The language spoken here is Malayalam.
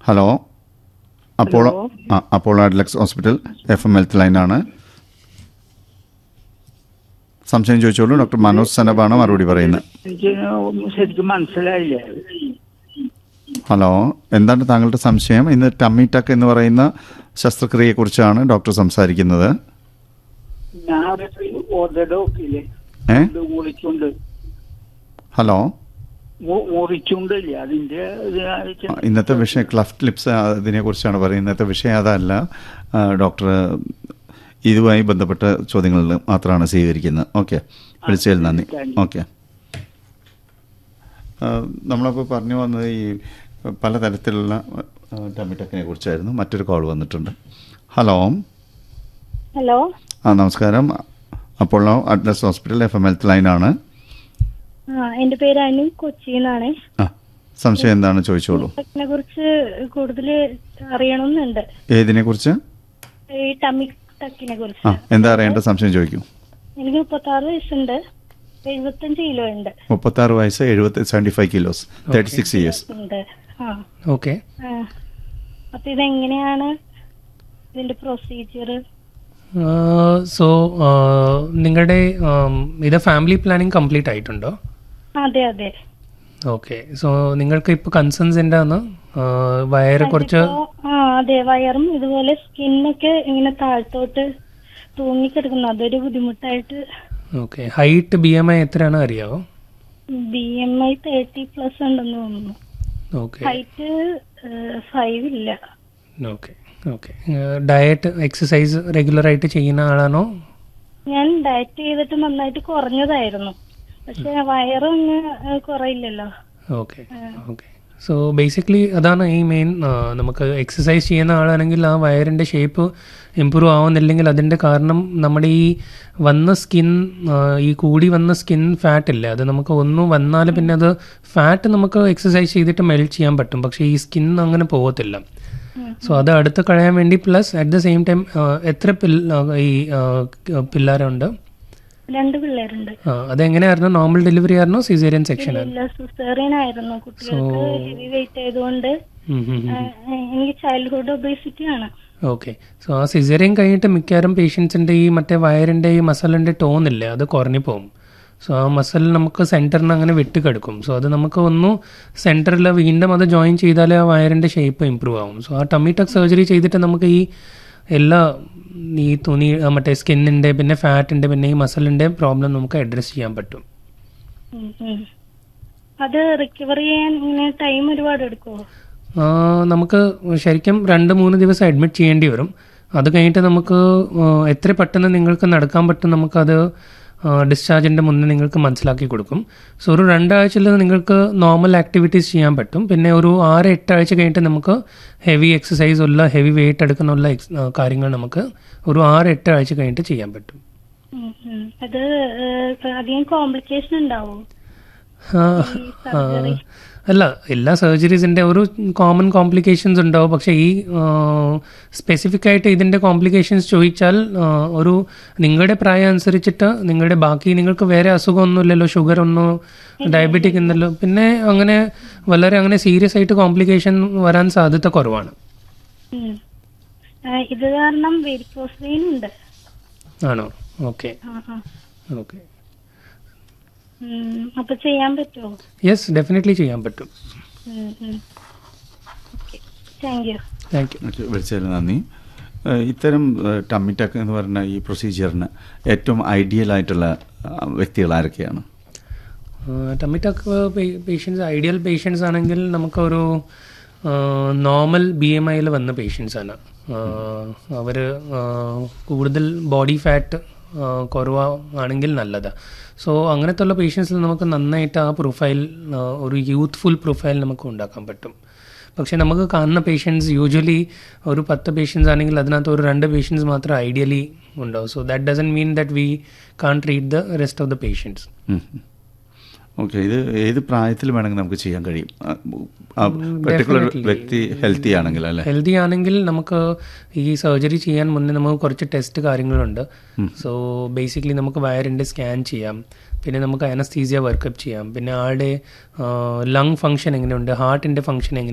ഹലോ അപ്പോളോ ആ Apollo Adlux hospital F M health ലൈനാണ് സംശയം ചോദിച്ചോളൂ ഡോക്ടർ മനോജ് സനബാണ് മറുപടി പറയുന്നത് എനിക്ക് ശരിക്കും മനസ്സിലായില്ല ഹലോ എന്താണ് താങ്കളുടെ സംശയം ഇന്ന് ടമ്മി ടക്ക് എന്ന് പറയുന്ന ശസ്ത്രക്രിയയെക്കുറിച്ചാണ് ഡോക്ടർ സംസാരിക്കുന്നത് ഞാൻ ഓർഡർ നോക്കിയില്ലേ ഏ ഇത് മുറിച്ചുണ്ട് ഹലോ മു- മുറിച്ചുണ്ടില്ല അതിന്റെ ഇത് ആയിട്ട് ആ, ഇന്നത്തെ വിഷയം ക്ലഫ്റ്റ് ലിപ്സ് അതിനെ കുറിച്ചാണ് പറയുന്നത് ഇന്നത്തെ വിഷയം അതല്ല ആ, ഡോക്ടർ ഇതുമായി ബന്ധപ്പെട്ട ചോദ്യങ്ങളിൽ മാത്രമാണ് സ്വീകരിക്കുന്നത് ഓക്കെ വിളിച്ചതിൽ നന്ദി ഓക്കെ നമ്മളപ്പോൾ പറഞ്ഞു വന്നത് ഈ പലതരത്തിലുള്ള ടമിറ്റക്കിനെ കുറിച്ചായിരുന്നു മറ്റൊരു കോൾ വന്നിട്ടുണ്ട് ഹലോ ഹലോ ആ നമസ്കാരം Apollo Adlux hospital F M health ലൈനാണ് ആ എന്റെ പേര് അനു കൊച്ചിന്നാണ് ആ സംശയം എന്താണ് ചോദിച്ചോളൂ ഇതിനെ കുറിച്ച് കൂടുതൽ അറിയണമെന്നുണ്ട് ഏതിനെ കുറിച്ച് ഈ ടമ്മി ടക്കിനെ ആ കുറിച്ച് എന്താ അറിയേണ്ട സംശയം ചോദിക്കൂ എനിക്ക് മുപ്പത്തി ആറ് വയസ്സുണ്ട് എഴുപത്തഞ്ച് കിലോ ഉണ്ട് മുപ്പത്താറ് വയസ്സ് എഴുപത്തി seventy five kilos thirty six years ഉണ്ട് ആ ഓക്കെ ആ. അപ്പൊ ഇതെങ്ങനെയാണ് ഇതിന്റെ പ്രൊസീജിയർ സോ നിങ്ങളുടെ um, ഇത് ഫാമിലി പ്ലാനിങ് കംപ്ലീറ്റ് ആയിട്ടുണ്ടോ അതെ അതെ ഓക്കെ സോ നിങ്ങൾക്ക് ഇപ്പോൾ കൺസേൺസ് എന്താന്ന് വയറ് കുറച്ച് ഇപ്പോ, ആ അതെ വയറും ഇതുപോലെ സ്കിന്നൊക്കെ ഇങ്ങനെ താഴത്തോട്ട് തൂങ്ങിക്കിടക്കുന്നു അതൊരു ബുദ്ധിമുട്ടായിട്ട് okay height B M I എത്രയാണ് അറിയാവോ B M I thirty plus ഉണ്ടെന്ന് തോന്നുന്നു ഓക്കെ ഹൈറ്റ് ഫൈവ് ഇല്ല ഓക്കെ ഓക്കെ ഡയറ്റ് എക്സസൈസ് റെഗുലറായിട്ട് ചെയ്യുന്ന ആളാണോ ഞാൻ ഡയറ്റ് ചെയ്തിട്ട് നന്നായിട്ട് കുറഞ്ഞതായിരുന്നു പക്ഷെ വയറൊന്ന് ഏഹ്, കുറയില്ലല്ലോ ഓക്കെ ഓക്കെ സോ ബേസിക്കലി അതാണ് ഈ മെയിൻ നമുക്ക് എക്സസൈസ് ചെയ്യുന്ന ആളാണെങ്കിൽ ആ വയറിൻ്റെ ഷേപ്പ് ഇമ്പ്രൂവ് ആവുന്നില്ലെങ്കിൽ അതിൻ്റെ കാരണം നമ്മുടെ ഈ വന്ന സ്കിൻ ഈ കൂടി വന്ന സ്കിൻ ഫാറ്റ് ഇല്ലേ അത് നമുക്ക് ഒന്നും വന്നാൽ പിന്നെ അത് ഫാറ്റ് നമുക്ക് എക്സസൈസ് ചെയ്തിട്ട് മെൽറ്റ് ചെയ്യാൻ പറ്റും പക്ഷേ ഈ സ്കിൻ അങ്ങനെ പോകത്തില്ല സോ അത് അടുത്ത് കളയാൻ വേണ്ടി plus at the same time എത്ര പിൽ ഈ പിള്ളേരുണ്ട് രണ്ട് പിള്ളേരുണ്ട് ആ, അതെങ്ങനെയായിരുന്നു നോർമൽ ഡെലിവറി ആയിരുന്നോ സിസേറിയൻ സെക്ഷൻ ഇല്ല സിസേറിയൻ ആയിരുന്നു കുട്ടികൾക്ക് ഹെവി വെയിറ്റ് ആയതുകൊണ്ട് ഏഹ്, എനിക്ക് ചൈൽഡ്ഹുഡ് ഒബേസിറ്റി ആണ് ഓക്കെ സോ ആ സിസേറിയൻ കഴിഞ്ഞിട്ട് മിക്കവാറും പേഷ്യൻസിൻ്റെ ഈ മറ്റേ വയറിൻ്റെ ഈ മസലിൻ്റെ ടോൺ ഇല്ലേ അത് കുറഞ്ഞു പോകും സോ ആ മസൽ നമുക്ക് സെൻറ്ററിന് അങ്ങനെ വിട്ട് കിടക്കും സോ അത് നമുക്ക് ഒന്ന് സെൻറ്ററിൽ വീണ്ടും അത് ജോയിൻ ചെയ്താലേ ആ വയറിൻ്റെ ഷേപ്പ് ഇമ്പ്രൂവ് ആവും സോ ആ ടമ്മി ടക്ക് സർജറി ചെയ്തിട്ട് നമുക്ക് ഈ എല്ലാ ഈ തുണി ആ മറ്റേ സ്കിന്നിൻ്റെ പിന്നെ ഫാറ്റിൻ്റെ പിന്നെ ഈ മസലിൻ്റെ പ്രോബ്ലം നമുക്ക് അഡ്രസ്സ് ചെയ്യാൻ പറ്റും ഉം, ഉം. അത് റിക്കവർ ചെയ്യാൻ ഇങ്ങനെ ടൈം ഒരുപാട് എടുക്കുമോ ആ, നമുക്ക് ശരിക്കും രണ്ട് മൂന്ന് ദിവസം അഡ്മിറ്റ് ചെയ്യേണ്ടി വരും അത് കഴിഞ്ഞിട്ട് നമുക്ക് ആ, എത്ര പെട്ടെന്ന് നിങ്ങൾക്ക് നടക്കാൻ പറ്റും നമുക്കത് ഡിസ്ചാർജിൻ്റെ മുന്നേ നിങ്ങൾക്ക് മനസ്സിലാക്കി കൊടുക്കും സോ ഒരു രണ്ടാഴ്ചയിൽ നിങ്ങൾക്ക് നോർമൽ ആക്ടിവിറ്റീസ് ചെയ്യാൻ പറ്റും പിന്നെ ഒരു ആറ് എട്ട് ആഴ്ച കഴിഞ്ഞിട്ട് നമുക്ക് ഹെവി എക്സസൈസ് ഉള്ള ഹെവി വെയിറ്റ് എടുക്കാനുള്ള ex- ആ, കാര്യങ്ങൾ നമുക്ക് ഒരു ആറ് എട്ട് ആഴ്ച കഴിഞ്ഞിട്ട് ചെയ്യാൻ പറ്റും ഉം, ഉം. അത് ഏഹ്, അധികം കോംപ്ലിക്കേഷൻ ഉണ്ടാവും ആ, ആ, അല്ല എല്ലാ സർജറീസിൻ്റെ ഒരു കോമൺ കോംപ്ലിക്കേഷൻസ് ഉണ്ടാവും പക്ഷേ ഈ സ്പെസിഫിക് ആയിട്ട് ഇതിൻ്റെ കോംപ്ലിക്കേഷൻസ് ചോദിച്ചാൽ ആ, ഒരു നിങ്ങളുടെ പ്രായം അനുസരിച്ചിട്ട് നിങ്ങളുടെ ബാക്കി നിങ്ങൾക്ക് വേറെ അസുഖമൊന്നുമില്ലല്ലോ ഷുഗർ ഒന്നോ ഡയബറ്റിക് എന്നല്ലോ പിന്നെ അങ്ങനെ വളരെ അങ്ങനെ സീരിയസ് ആയിട്ട് കോംപ്ലിക്കേഷൻ വരാൻ സാധ്യത കുറവാണ് ഉം. ഏഹ്, ഇത് കാരണം വെരിക്കോസ് വെയിൻ ഉണ്ട് ആണോ ഓക്കെ ആ ആ ഓക്കെ ഉം. അപ്പൊ ചെയ്യാൻ പറ്റുമോ യെസ് ഡെഫിനറ്റ്ലി ചെയ്യാൻ പറ്റും okay thank you thank you okay, വിളിച്ചതിൽ നന്ദി ഏഹ് ഇത്തരം ടമ്മി ടക്ക് എന്ന് പറഞ്ഞ ഈ പ്രൊസീജിയറിന് ഏറ്റവും ഐഡിയൽ ആയിട്ടുള്ള ആ, വ്യക്തികൾ ആരൊക്കെയാണ് ടമിറ്റക്ക് പേഷ്യൻസ് ഐഡിയൽ പേഷ്യൻസ് ആണെങ്കിൽ നമുക്കൊരു നോർമൽ ബി എം ഐയിൽ വന്ന പേഷ്യൻസ് ആണ് അവർ കൂടുതൽ ബോഡി ഫാറ്റ് കുറവാണെങ്കിൽ നല്ലത് സോ അങ്ങനത്തെ ഉള്ള പേഷ്യൻസിൽ നമുക്ക് നന്നായിട്ട് ആ പ്രൊഫൈൽ ഒരു യൂത്ത്ഫുൾ പ്രൊഫൈൽ നമുക്ക് ഉണ്ടാക്കാൻ പറ്റും പക്ഷേ നമുക്ക് കാണുന്ന പേഷ്യൻസ് യൂഷ്വലി ഒരു പത്ത് പേഷ്യൻസ് ആണെങ്കിൽ അതിനകത്ത് ഒരു രണ്ട് പേഷ്യൻസ് മാത്രം ഐഡിയലി ഉണ്ടാവും so that doesn't mean that we can treat the rest of the patients okay ഇത് ഏത് പ്രായത്തിൽ വേണമെങ്കിൽ നമുക്ക് ചെയ്യാൻ കഴിയും പെർട്ടിക്കുലർ definitely. വ്യക്തി ഹെൽത്തി ആണെങ്കിൽ അല്ലേ ഹെൽത്തി ആണെങ്കിൽ നമുക്ക് ഈ സർജറി ചെയ്യാൻ മുന്നേ നമുക്ക് കുറച്ച് ടെസ്റ്റ് കാര്യങ്ങളുണ്ട് സോ ബേസിക്കലി നമുക്ക് വയറിൻ്റെ സ്കാൻ ചെയ്യാം പിന്നെ നമുക്ക് അനസ്തീസിയ വർക്കപ്പ് ചെയ്യാം പിന്നെ ആളുടെ ലങ് ഫങ്ഷൻ എങ്ങനെയുണ്ട് ഹാർട്ടിൻ്റെ ഫങ്ഷൻ എങ്ങനെ